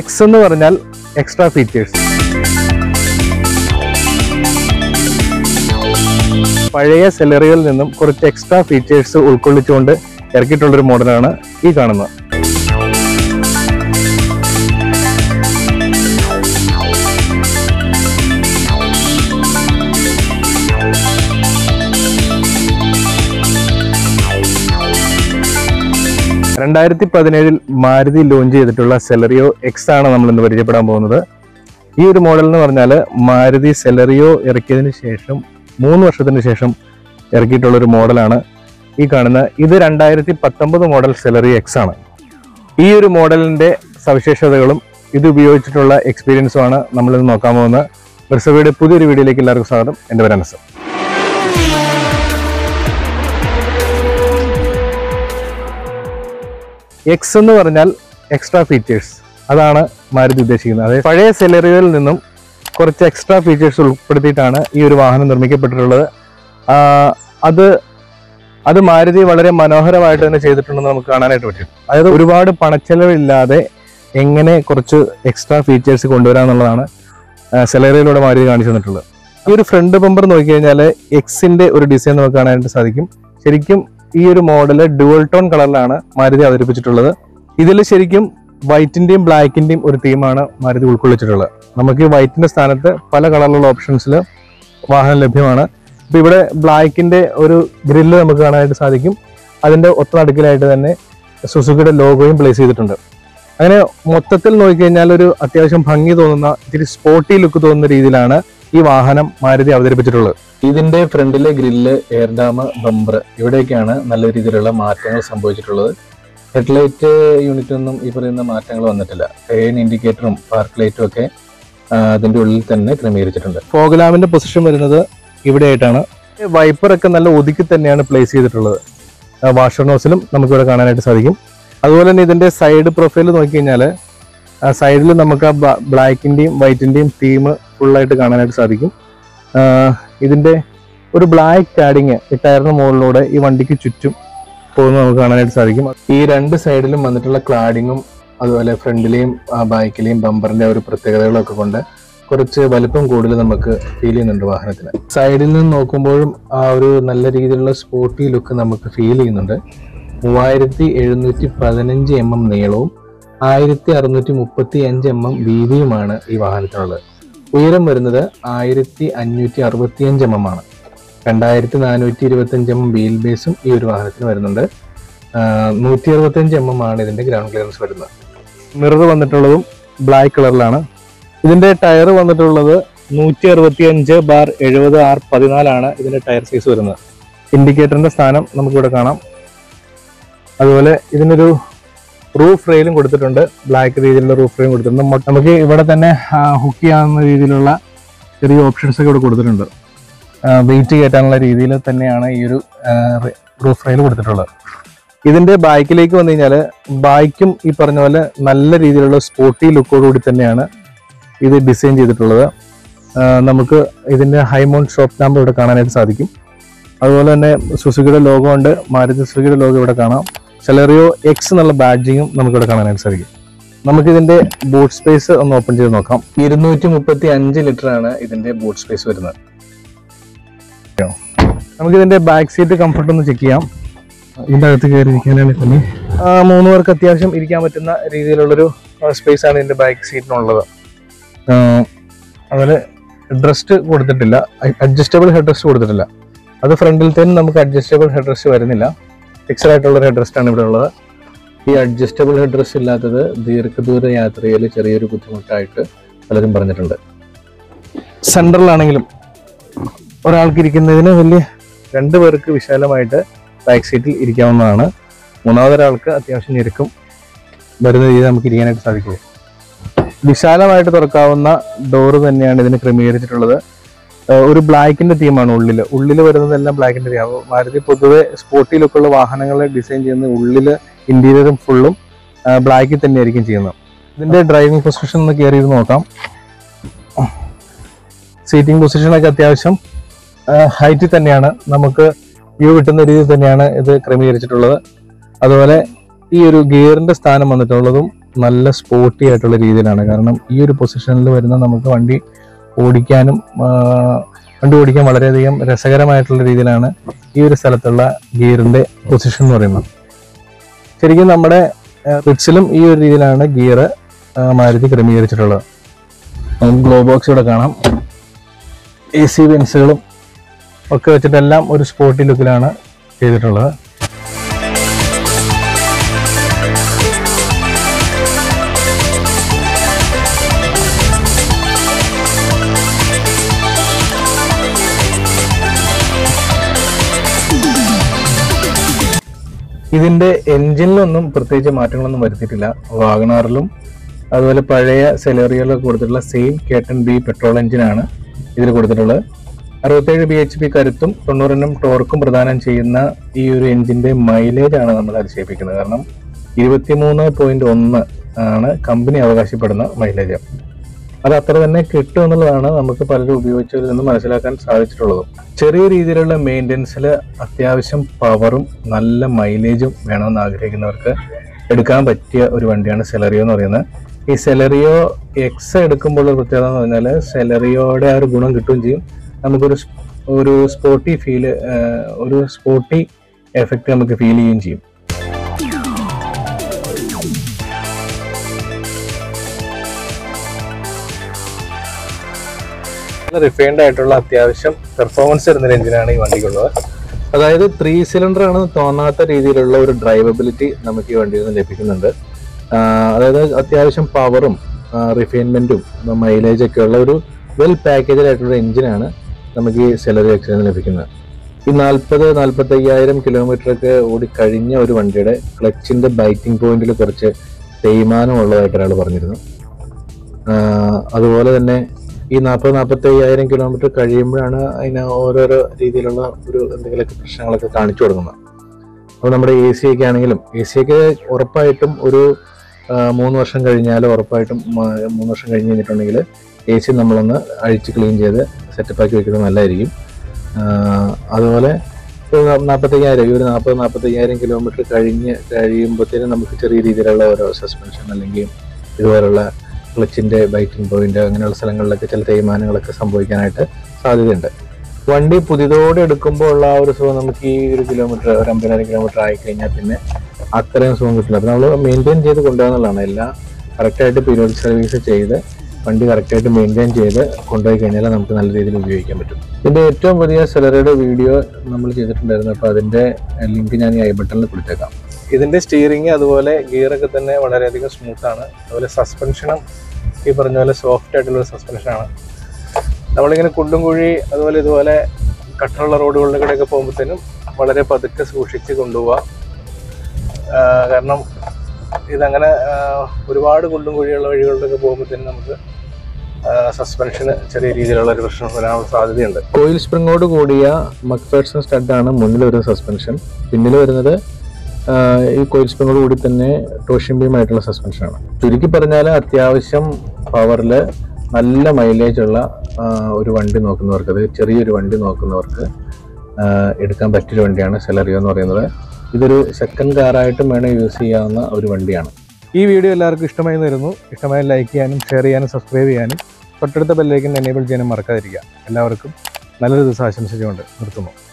X എന്ന് പറഞ്ഞാൽ extra features പഴയ സെലറികളിൽ നിന്നും കുറച്ച് എക്സ്ട്രാ ഫീച്ചേഴ്സ് ഉൾക്കൊള്ളിച്ചുകൊണ്ട് ഇറക്കിയിട്ടുള്ളൊരു മോഡലാണ് ഈ കാണുന്നത് രണ്ടായിരത്തി പതിനേഴിൽ മാരുതി ലോഞ്ച് ചെയ്തിട്ടുള്ള സെലറിയോ എക്സ് ആണ് നമ്മൾ ഇന്ന് പരിചയപ്പെടാൻ പോകുന്നത് ഈ ഒരു മോഡൽ എന്ന് പറഞ്ഞാൽ മാരുതി സെലറിയോ ഇറക്കിയതിന് ശേഷം മൂന്ന് വർഷത്തിന് ശേഷം ഇറക്കിയിട്ടുള്ള ഒരു മോഡലാണ് ഈ കാണുന്ന ഇത് രണ്ടായിരത്തി പത്തൊമ്പത് മോഡൽ സെലറി എക്സ് ആണ് ഈ ഒരു മോഡലിന്റെ സവിശേഷതകളും ഇത് ഉപയോഗിച്ചിട്ടുള്ള എക്സ്പീരിയൻസുമാണ് നമ്മളിന്ന് നോക്കാൻ പോകുന്നത് ബിർസവയുടെ പുതിയൊരു വീഡിയോയിലേക്ക് എല്ലാവർക്കും സ്വാഗതം എൻ്റെ പേര് അനസ് എക്സ് എന്ന് പറഞ്ഞാൽ എക്സ്ട്രാ ഫീച്ചേഴ്സ് അതാണ് മാരുതി ഉദ്ദേശിക്കുന്നത് അതായത് പഴയ സെലറികളിൽ നിന്നും കുറച്ച് എക്സ്ട്രാ ഫീച്ചേഴ്സ് ഉൾപ്പെടുത്തിയിട്ടാണ് ഈ ഒരു വാഹനം നിർമ്മിക്കപ്പെട്ടിട്ടുള്ളത് ആ, അത് അത് മാരുതി വളരെ മനോഹരമായിട്ട് തന്നെ ചെയ്തിട്ടുണ്ടെന്ന് നമുക്ക് കാണാനായിട്ട് പറ്റും അതായത് ഒരുപാട് പണച്ചെലവില്ലാതെ എങ്ങനെ കുറച്ച് എക്സ്ട്രാ ഫീച്ചേഴ്സ് കൊണ്ടുവരാന്നുള്ളതാണ് സെലറിയിലൂടെ മാരുതി കാണിച്ചു തന്നിട്ടുള്ളത് ഈ ഒരു ഫ്രണ്ട് ബമ്പർ നോക്കിക്കഴിഞ്ഞാൽ എക്സിന്റെ ഒരു ഡിസൈൻ നമുക്ക് കാണാനായിട്ട് സാധിക്കും ശരിക്കും ഈ ഒരു മോഡല് ഡുവൽ ടോൺ കളറിലാണ് മാരുതി അവതരിപ്പിച്ചിട്ടുള്ളത് ഇതിൽ ശരിക്കും വൈറ്റിന്റെയും ബ്ലാക്കിന്റെയും ഒരു തീമാണ് മാരുതി ഉൾക്കൊള്ളിച്ചിട്ടുള്ളത് നമുക്ക് ഈ വൈറ്റിന്റെ സ്ഥാനത്ത് പല കളറിലുള്ള ഓപ്ഷൻസിൽ വാഹനം ലഭ്യമാണ് ഇപ്പൊ ഇവിടെ ബ്ലാക്കിന്റെ ഒരു ഗ്രില്ല് നമുക്ക് കാണാനായിട്ട് സാധിക്കും അതിന്റെ ഒത്ത നടുക്കിലായിട്ട് തന്നെ സുസുക്കിയുടെ ലോഗോയും പ്ലേസ് ചെയ്തിട്ടുണ്ട് അങ്ങനെ മൊത്തത്തിൽ നോക്കിക്കഴിഞ്ഞാൽ ഒരു അത്യാവശ്യം ഭംഗി തോന്നുന്ന ഇത്തിരി സ്പോർട്ടി ലുക്ക് തോന്നുന്ന രീതിയിലാണ് ഈ വാഹനം മാരുതി അവതരിപ്പിച്ചിട്ടുള്ളത് ഇതിന്റെ ഫ്രണ്ടിലെ ഗ്രില്ല് എയർ ഡാം ബമ്പർ ഇവിടെയൊക്കെയാണ് നല്ല രീതിയിലുള്ള മാറ്റങ്ങൾ സംഭവിച്ചിട്ടുള്ളത് ഹെഡ്ലൈറ്റ് യൂണിറ്റൊന്നും ഈ പറയുന്ന മാറ്റങ്ങൾ വന്നിട്ടില്ല ട്രെയിൻ ഇൻഡിക്കേറ്ററും പാർക്ക് ലൈറ്റും ഒക്കെ ആ, അതിന്റെ ഉള്ളിൽ തന്നെ ക്രമീകരിച്ചിട്ടുണ്ട് ഫോഗ്ലാമിന്റെ പൊസിഷൻ വരുന്നത് ഇവിടെയായിട്ടാണ് വൈപ്പർ ഒക്കെ നല്ല ഒതുക്കി തന്നെയാണ് പ്ലേസ് ചെയ്തിട്ടുള്ളത് വാഷർ നോസിലും നമുക്ക് ഇവിടെ കാണാനായിട്ട് സാധിക്കും അതുപോലെ തന്നെ ഇതിന്റെ സൈഡ് പ്രൊഫൈൽ നോക്കിക്കഴിഞ്ഞാൽ സൈഡിൽ നമുക്ക് ആ ബ്ലാക്കിന്റെയും വൈറ്റിന്റെയും തീം ഫുള്ളായിട്ട് കാണാനായിട്ട് സാധിക്കും ആ, ഇതിന്റെ ഒരു ബ്ലാക്ക് കാഡിങ് ഈ ടയറിന് മുകളിലൂടെ ഈ വണ്ടിക്ക് ചുറ്റും പോകുന്നത് നമുക്ക് കാണാനായിട്ട് സാധിക്കും ഈ രണ്ട് സൈഡിലും വന്നിട്ടുള്ള ക്ലാഡിങ്ങും അതുപോലെ ഫ്രണ്ടിലെയും ബാക്കിലെയും ബമ്പറിന്റെ ഒരു പ്രത്യേകതകളും ഒക്കെ കൊണ്ട് കുറച്ച് വലിപ്പം കൂടുതൽ നമുക്ക് ഫീൽ ചെയ്യുന്നുണ്ട് വാഹനത്തിന് സൈഡിൽ നിന്ന് നോക്കുമ്പോഴും ആ ഒരു നല്ല രീതിയിലുള്ള സ്പോർട്ടി ലുക്ക് നമുക്ക് ഫീൽ ചെയ്യുന്നുണ്ട് മൂവായിരത്തി എഴുന്നൂറ്റി പതിനഞ്ച് എം എം നീളവും ആയിരത്തി അറുന്നൂറ്റി മുപ്പത്തി അഞ്ച് എം എം വീതിയുമാണ് ഈ വാഹനത്തിനുള്ളത് ഉയരം വരുന്നത് ആയിരത്തി അഞ്ഞൂറ്റി അറുപത്തിയഞ്ച് എം എം ആണ് രണ്ടായിരത്തി നാനൂറ്റി ഇരുപത്തഞ്ച് എം എം വീൽ ബേസും ഈ ഒരു വാഹനത്തിന് വരുന്നുണ്ട് നൂറ്റി അറുപത്തഞ്ച് എം എം ആണ് ഇതിന്റെ ഗ്രൗണ്ട് ക്ലിയറൻസ് വരുന്നത് മിറർ വന്നിട്ടുള്ളതും ബ്ലാക്ക് കളറിലാണ് ഇതിന്റെ ടയർ വന്നിട്ടുള്ളത് നൂറ്റി അറുപത്തി അഞ്ച് ബാർ എഴുപത് ആർ പതിനാലാണ് ഇതിന്റെ ടയർ സൈസ് വരുന്നത് ഇൻഡിക്കേറ്ററിന്റെ സ്ഥാനം നമുക്കിവിടെ കാണാം അതുപോലെ ഇതിനൊരു റൂഫ് റെയിലും കൊടുത്തിട്ടുണ്ട് ബ്ലാക്ക് രീതിയിലുള്ള റൂഫ് റെയിലും കൊടുത്തിട്ടുണ്ട് മൊ- നമുക്ക് ഇവിടെ തന്നെ ഹുക്ക് ചെയ്യാവുന്ന രീതിയിലുള്ള ചെറിയ ഓപ്ഷൻസ് ഒക്കെ ഇവിടെ കൊടുത്തിട്ടുണ്ട് വെയിറ്റ് കയറ്റാനുള്ള രീതിയിൽ തന്നെയാണ് ഈ ഒരു റൂഫ് റെയിൽ കൊടുത്തിട്ടുള്ളത് ഇതിന്റെ ബാക്കിലേക്ക് വന്നു കഴിഞ്ഞാൽ ബായ്ക്കും ഈ പറഞ്ഞ പോലെ നല്ല രീതിയിലുള്ള സ്പോർട്ടി ലുക്കോടുകൂടി തന്നെയാണ് ഇത് ഡിസൈൻ ചെയ്തിട്ടുള്ളത് ആ, നമുക്ക് ഇതിന്റെ ഹൈമൗണ്ട് ഷോപ്പ് ലാമ്പ് ഇവിടെ കാണാനായിട്ട് സാധിക്കും അതുപോലെ തന്നെ സുസുക്കിയുടെ ലോഗോ ഉണ്ട് മാരുതി സുസുക്കിയുടെ ലോഗോ ഇവിടെ കാണാം സെലറിയോ എക്സ് എന്നുള്ള ബാഡ്ജിങ്ങും നമുക്ക് ഇവിടെ കാണാനായിട്ട് സാധിക്കും നമുക്ക് ഇതിന്റെ ബൂട്ട് സ്പേസ് ഒന്ന് ഓപ്പൺ ചെയ്ത് നോക്കാം ഇരുന്നൂറ്റി മുപ്പത്തി അഞ്ച് ലിറ്റർ ആണ് ഇതിന്റെ ബൂട്ട് സ്പേസ് വരുന്നത് നമുക്ക് ഇതിന്റെ ബാക്ക് സീറ്റ് കംഫർട്ട് ഒന്ന് ചെക്ക് ചെയ്യാം ഇതിന്റെ അകത്ത് കയറി ഇരിക്കാനാണെങ്കിൽ തന്നെ ആ, മൂന്ന് പേർക്ക് അത്യാവശ്യം ഇരിക്കാൻ പറ്റുന്ന രീതിയിലുള്ളൊരു സ്പേസ് ആണ് ഇതിന്റെ ബാക്ക് സീറ്റിനുള്ളത് ആ, അതുപോലെ ഹെഡ് കൊടുത്തിട്ടില്ല അഡ്ജസ്റ്റബിൾ ഹെഡ് റെസ്റ്റ് കൊടുത്തിട്ടില്ല അത് ഫ്രണ്ടിൽ തന്നെ നമുക്ക് അഡ്ജസ്റ്റബിൾ ഹെഡ് റെസ്റ്റ് വരുന്നില്ല ഫിക്സഡ് ആയിട്ടുള്ള ഒരു ഹെഡ് റെസ്റ്റ് ആണ് ഇവിടെ ഉള്ളത് ഈ അഡ്ജസ്റ്റബിൾ ഹെഡ് റെസ്റ്റ് ഇല്ലാത്തത് ദീർഘദൂര യാത്രയിൽ ചെറിയൊരു ബുദ്ധിമുട്ടായിട്ട് പലരും പറഞ്ഞിട്ടുണ്ട് സെൻട്രലാണെങ്കിലും ഒരാൾക്ക് ഇരിക്കുന്നതിന് വലിയ രണ്ട് പേർക്ക് വിശാലമായിട്ട് ബാക്ക് സീറ്റിൽ ഇരിക്കാവുന്നതാണ് മൂന്നാമതൊരാൾക്ക് അത്യാവശ്യം ഞെരുക്കം വരുന്ന രീതിയിൽ നമുക്ക് ഇരിക്കാനായിട്ട് സാധിക്കും വിശാലമായിട്ട് തുറക്കാവുന്ന ഡോറ് തന്നെയാണ് ഇതിന് ക്രമീകരിച്ചിട്ടുള്ളത് ഏഹ് ഒരു ബ്ലാക്കിന്റെ തീമാണ് ഉള്ളിൽ ഉള്ളിൽ വരുന്നതെല്ലാം ബ്ലാക്കിന്റെ തീം മാരുതി പൊതുവെ സ്പോർട്ടി ലുക്കുള്ള വാഹനങ്ങളെ ഡിസൈൻ ചെയ്യുന്ന ഉള്ളിൽ ഇന്റീരിയറും ഫുള്ളും ബ്ലാക്കിൽ തന്നെയായിരിക്കും ചെയ്യുന്നത് ഇതിന്റെ ഡ്രൈവിംഗ് പൊസിഷൻ ഒന്ന് കയറി ഇരുന്ന് നോക്കാം സീറ്റിംഗ് പൊസിഷനൊക്കെ അത്യാവശ്യം ഹൈറ്റിൽ തന്നെയാണ് നമുക്ക് വ്യൂ കിട്ടുന്ന രീതിയിൽ തന്നെയാണ് ഇത് ക്രമീകരിച്ചിട്ടുള്ളത് അതുപോലെ ഈ ഒരു ഗിയറിന്റെ സ്ഥാനം വന്നിട്ടുള്ളതും നല്ല സ്പോർട്ടി ആയിട്ടുള്ള രീതിയിലാണ് കാരണം ഈ ഒരു പൊസിഷനിൽ വരുന്ന നമുക്ക് വണ്ടി ഓടിക്കാനും ആ, വണ്ടി ഓടിക്കാൻ വളരെയധികം രസകരമായിട്ടുള്ള രീതിയിലാണ് ഈ ഒരു സ്ഥലത്തുള്ള ഗിയറിന്റെ പൊസിഷൻ എന്ന് പറയുന്നത് ശരിക്കും നമ്മുടെ റിറ്റ്സിലും ഈ ഒരു രീതിയിലാണ് ഗിയർ മാരുതി ക്രമീകരിച്ചിട്ടുള്ളത് നമുക്ക് ഗ്ലോ ബോക്സ് ഇവിടെ കാണാം എ സി വെൻസുകളും ഒക്കെ വെച്ചിട്ടെല്ലാം ഒരു സ്പോർട്ടി ലുക്കിലാണ് ചെയ്തിട്ടുള്ളത് ഇതിന്റെ എൻജിനിലൊന്നും പ്രത്യേകിച്ച് മാറ്റങ്ങളൊന്നും വരുത്തിയിട്ടില്ല വാഗണാറിലും അതുപോലെ പഴയ സെലേറിയയിലൊക്കെ കൊടുത്തിട്ടുള്ള സെയിം കേട്ടൺ ബി പെട്രോൾ എഞ്ചിനാണ് ഇതിൽ കൊടുത്തിട്ടുള്ളത് അറുപത്തേഴ് ബി എച്ച് പി കരുത്തും തൊണ്ണൂറിനും ടോർക്കും പ്രദാനം ചെയ്യുന്ന ഈ ഒരു എഞ്ചിന്റെ മൈലേജ് ആണ് നമ്മൾ അതിശയിപ്പിക്കുന്നത് കാരണം ഇരുപത്തിമൂന്ന് പോയിന്റ് ഒന്ന് ആണ് കമ്പനി അവകാശപ്പെടുന്ന മൈലേജ് അത് അത്ര തന്നെ കിട്ടും എന്നുള്ളതാണ് നമുക്ക് പലരും ഉപയോഗിച്ചതിൽ നിന്ന് മനസ്സിലാക്കാൻ സാധിച്ചിട്ടുള്ളതും ചെറിയ രീതിയിലുള്ള മെയിൻ്റെനൻസിൽ അത്യാവശ്യം പവറും നല്ല മൈലേജും വേണമെന്ന് ആഗ്രഹിക്കുന്നവർക്ക് എടുക്കാൻ പറ്റിയ ഒരു വണ്ടിയാണ് സെലറിയോ എന്ന് പറയുന്നത് ഈ സെലറിയോ എക്സ് എടുക്കുമ്പോൾ ഉള്ള പ്രത്യേകത എന്ന് പറഞ്ഞാൽ സെലറിയോയുടെ ആ ഒരു ഗുണം കിട്ടുകയും ചെയ്യും നമുക്കൊരു സ്- ഒരു സ്പോർട്ടി ഫീല് ഒരു സ്പോർട്ടി എഫക്റ്റ് നമുക്ക് ഫീൽ ചെയ്യുകയും ചെയ്യും റിഫൈൻഡ് ആയിട്ടുള്ള അത്യാവശ്യം പെർഫോമൻസ് തരുന്ന ഒരു എഞ്ചിനാണ് ഈ വണ്ടിക്കുള്ളത് അതായത് ത്രീ സിലിണ്ടർ ആണ് തോന്നാത്ത രീതിയിലുള്ള ഒരു ഡ്രൈവബിലിറ്റി നമുക്ക് ഈ വണ്ടിയിൽ നിന്ന് ലഭിക്കുന്നുണ്ട് ആഹ് അതായത് അത്യാവശ്യം പവറും റിഫൈൻമെന്റും മൈലേജ് ഒക്കെ ഉള്ള ഒരു വെൽ പാക്കേജഡ് ആയിട്ടുള്ള എഞ്ചിനാണ് നമുക്ക് ഈ സെലറി എക്സിന് ലഭിക്കുന്നത് ഈ നാൽപ്പത് നാൽപ്പത്തി അയ്യായിരം കിലോമീറ്റർ ഒക്കെ ഓടി കഴിഞ്ഞ ഒരു വണ്ടിയുടെ ക്ലച്ചിന്റെ ബൈറ്റിംഗ് പോയിന്റിൽ കുറച്ച് തേയ്മാനം ഉള്ളതായിട്ട് ഒരാൾ പറഞ്ഞിരുന്നു ആഹ് അതുപോലെ തന്നെ ഈ നാൽപ്പത് നാൽപ്പത്തി അയ്യായിരം കിലോമീറ്റർ കഴിയുമ്പോഴാണ് അതിന് ഓരോരോ രീതിയിലുള്ള ഒരു എന്തെങ്കിലുമൊക്കെ പ്രശ്നങ്ങളൊക്കെ കാണിച്ചു തുടങ്ങുന്നത് അപ്പോൾ നമ്മുടെ എ സി ഒക്കെ ആണെങ്കിലും എ സി ഒക്കെ ഉറപ്പായിട്ടും ഒരു ആ, മൂന്ന് വർഷം കഴിഞ്ഞാൽ ഉറപ്പായിട്ടും മ- മൂന്ന് വർഷം കഴിഞ്ഞ് കഴിഞ്ഞിട്ടുണ്ടെങ്കിൽ എ സി നമ്മളൊന്ന് അഴിച്ച് ക്ലീൻ ചെയ്ത് സെറ്റപ്പാക്കി വെക്കുന്നത് നല്ലതായിരിക്കും ആ, അതുപോലെ നാൽപ്പത്തയ്യായിരം ഈ ഒരു നാൽപ്പത് നാൽപ്പത്തയ്യായിരം കിലോമീറ്റർ കഴിഞ്ഞ് കഴിയുമ്പോഴത്തേനും നമുക്ക് ചെറിയ രീതിയിലുള്ള ഓരോ സസ്പെൻഷൻ അല്ലെങ്കിൽ ഇതുപോലുള്ള ക്ലച്ചിന്റെ ബൈറ്റിംഗ് പോയിന്റ് അങ്ങനെയുള്ള സ്ഥലങ്ങളിലൊക്കെ ചില തേയ്മാനങ്ങളൊക്കെ സംഭവിക്കാനായിട്ട് സാധ്യതയുണ്ട് വണ്ടി പുതിയതോടെ എടുക്കുമ്പോൾ ഉള്ള ആ ഒരു സുഖം നമുക്ക് ഈ ഒരു കിലോമീറ്റർ ഒരു അമ്പതിനായിരം കിലോമീറ്റർ ആയി കഴിഞ്ഞാൽ പിന്നെ അത്രയും സുഖം കിട്ടില്ല അപ്പം നമ്മൾ മെയിൻറ്റെയിൻ ചെയ്ത് കൊണ്ടുപോകുന്നുള്ളതാണ് എല്ലാം കറക്റ്റായിട്ട് പീരിയോഡിക് സർവീസ് ചെയ്ത് വണ്ടി കറക്റ്റായിട്ട് മെയിൻറ്റെയിൻ ചെയ്ത് കൊണ്ടുപോയി കഴിഞ്ഞാൽ നമുക്ക് നല്ല രീതിയിൽ ഉപയോഗിക്കാൻ പറ്റും ഇതിന്റെ ഏറ്റവും പുതിയ സെലറിയുടെ വീഡിയോ നമ്മൾ ചെയ്തിട്ടുണ്ടായിരുന്നു അപ്പോൾ അതിന്റെ ലിങ്ക് ഞാൻ ഈ ഐ ബട്ടണിൽ കൊടുത്തേക്കാം ഇതിന്റെ സ്റ്റിയറിംഗ് അതുപോലെ ഗിയറൊക്കെ തന്നെ വളരെയധികം സ്മൂത്ത് ആണ് അതുപോലെ സസ്പെൻഷനും ഈ പറഞ്ഞ പോലെ സോഫ്റ്റ് ആയിട്ടുള്ള സസ്പെൻഷനാണ് നമ്മളിങ്ങനെ കുണ്ടും കുഴി അതുപോലെ ഇതുപോലെ കട്ടറുള്ള റോഡുകളിലൂടെയൊക്കെ പോകുമ്പോഴത്തേനും വളരെ പതുക്കെ സൂക്ഷിച്ച് കൊണ്ടുപോവുക ആ, കാരണം ഇതങ്ങനെ ആ, ഒരുപാട് കുണ്ടും കുഴിയുള്ള വഴികളിലൊക്കെ പോകുമ്പോഴത്തേനും നമുക്ക് സസ്പെൻഷന് ചെറിയ രീതിയിലുള്ള ഒരു പ്രശ്നം വരാനുള്ള സാധ്യതയുണ്ട് കോയിൽ സ്പ്രിങ്ങോട് കൂടിയ മക്ഫേഴ്സൺ സ്റ്റഡാണ് മുന്നിൽ വരുന്ന സസ്പെൻഷൻ പിന്നിൽ വരുന്നത് ആ, ഈ കോയിൽ സ്പ്രിങ്ങോട് കൂടി തന്നെ ടോഷ്യൻ ബീം ആയിട്ടുള്ള സസ്പെൻഷനാണ് ചുരുക്കി പറഞ്ഞാൽ അത്യാവശ്യം പവറിൽ നല്ല മൈലേജ് ഉള്ള ആ, ഒരു വണ്ടി നോക്കുന്നവർക്ക് അത് ചെറിയൊരു വണ്ടി നോക്കുന്നവർക്ക് ആ, എടുക്കാൻ പറ്റിയൊരു വണ്ടിയാണ് സെലറിയോ എന്ന് പറയുന്നത് ഇതൊരു സെക്കൻഡ് കാറായിട്ടും വേണം യൂസ് ചെയ്യാവുന്ന ഒരു വണ്ടിയാണ് ഈ വീഡിയോ എല്ലാവർക്കും ഇഷ്ടമായി തരുന്നു ഇഷ്ടമായി ലൈക്ക് ചെയ്യാനും ഷെയർ ചെയ്യാനും സബ്സ്ക്രൈബ് ചെയ്യാനും തൊട്ടടുത്ത ബെല്ലേക്കും എനേബിൾ ചെയ്യാനും മറക്കാതിരിക്കുക എല്ലാവർക്കും നല്ലൊരു ദിവസം ആശംസിച്ചുകൊണ്ട് നിർത്തുന്നു